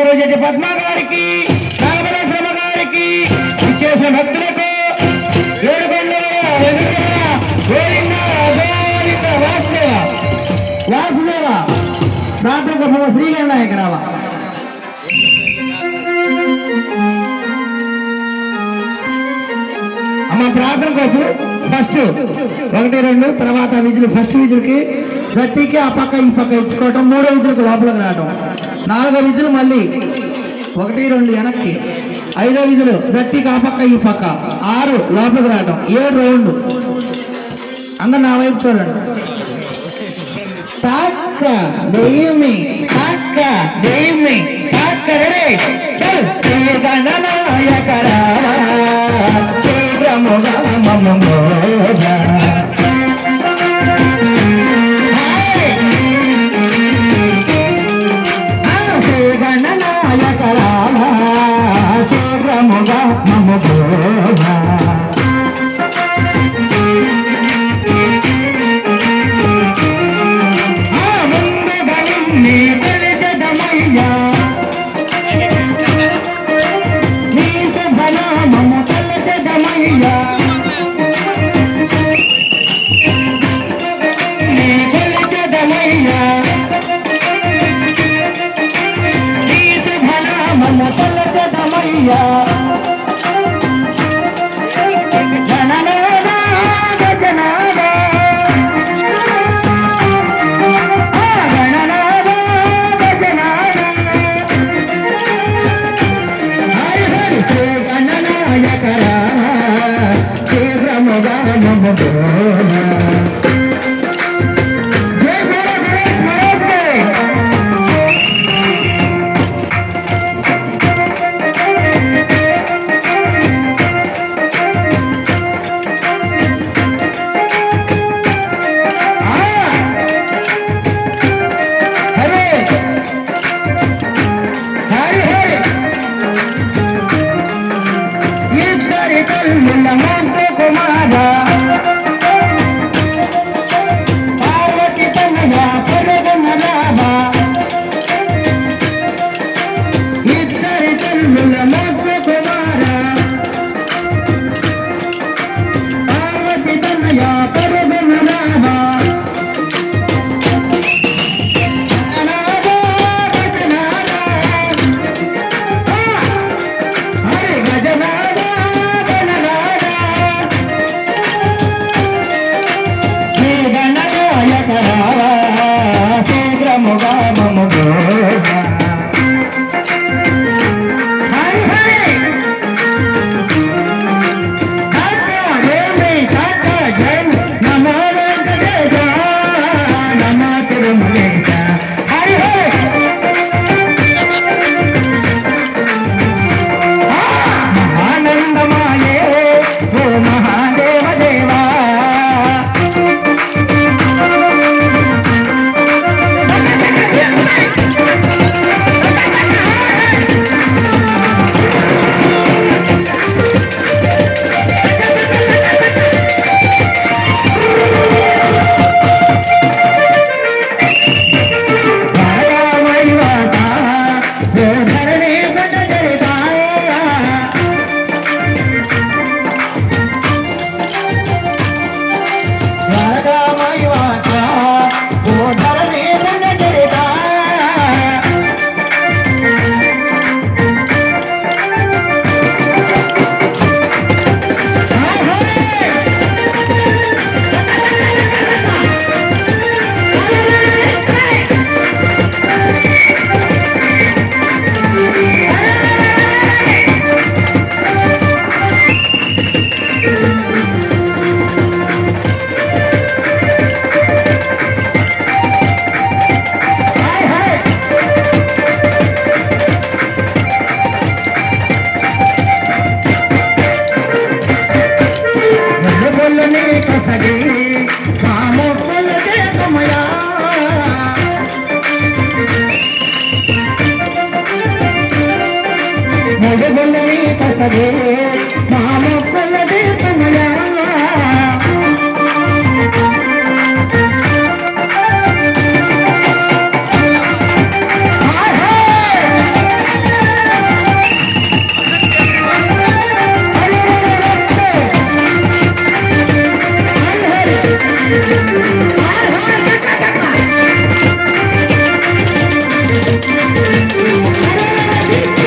పూజటి పద్మ గారికి నాగపరశ్రమ గారికి ఇచ్చేసిన భక్తులకు ఏడుకొండల వెంకటరమణ, గోవింద గోవింద వాసుదేవ వాసుదేవ రాత్రి గొప్ప శ్రీగణనాయకరావ అమ్మ ప్రార్థన కోపు ఫస్ట్ ఒకటి రెండు తర్వాత విజులు ఫస్ట్ విజులకి జట్టికి ఆ పక్క ఈ పక్క ఇచ్చుకోవటం మూడో విజులకు లోపలికి రావటం నాలుగో విజులు మళ్ళీ ఒకటి రెండు వెనక్కి ఐదో విజులు జట్టికి ఆ పక్క ఈ పక్క ఆరు లోపలికి రావటం ఏడు రౌండ్ అందరు నా వైపు చూడండి తాక్క దెయ్యమి తాక్క దెయ్యమి తాక్క రెడీ చల్ శ్రీ గణనాయక రామ శీఘ్రముగా మమ మోజ శ్రీ గణనాయక రామ శీఘ్రముగా మమ మోజ ఆ ముందుగలం నీ కొలిచెదమయ్యా. నీ శుభనామము కొలిచెదమయ్యా. నీ కొలిచెదమయ్యా. నీ శుభనామము కొలిచెదమయ్యా. గణనాదా గజనాదా హరే హరి హరి ఇద్దరి తల్లుల మంత్ర కుమార పార్వతి తనయ పరగన రామ ఇద్దరి తల్లుల మంత్ర కుమార పార్వతి తనయ పరగన రామ అనాథ వచనాథ హరి గజనాథ గణనాథ శ్రీ గణనాయక రావ శీఘ్రముగా మమ గోడ హరి హరి కాక జయమి కాక జయమి నమో వెంకటేశ నమో తిరుమలేశ హరి హరి ఆనందమాయే ఓ మహాదేవ దేవా వరదామయ్యవాస, ఓ ధరణి పట చరితాయ. వరదామయ్యవాస, ఓ ధరణి పట చరితాయ. హాయ్ హాయ్ హాయ్ హాయ్ వెలుగులని కసగి కాముకులకే సమయా వెలుగులని కసగి మాముకులకే సమయా హాయ్ హాయ్ ఆ